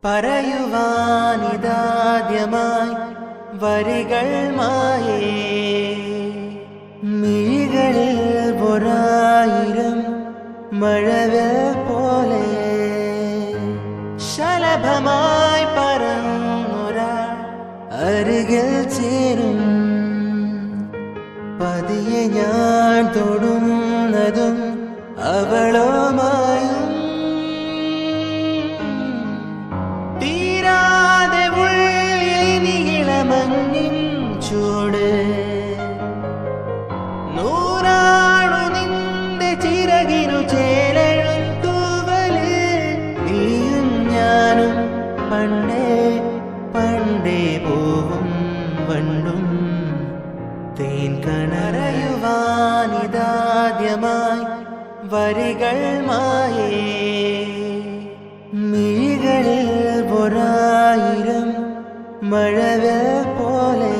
പറയുവാനിതാദ്യമായി വരികൾ മായേ മിഴികളിൽ ഒരായിരം മഴവിൽ പോലെ ശലഭമായി പറന്നൊരാൾ അരികിൽ ചേരും പതിയെ ഞാൻ തൊടുന്നതും അവളുമായും തീരാതെ ഉള്ളിളമങ്ങിൻ ചൂട് നൂറാണു നിന്റെ ചിറകിനു ചേലഴും തൂവല് നീയും ഞാനും പണ്ടേ പണ്ടേ പോവും വണ്ടും തേൻ കണറയുവാനിതാദ്യമായി വരികൾ മായേ മിഴികളിൽ ഒരായിരം മഴവിൽ പോലെ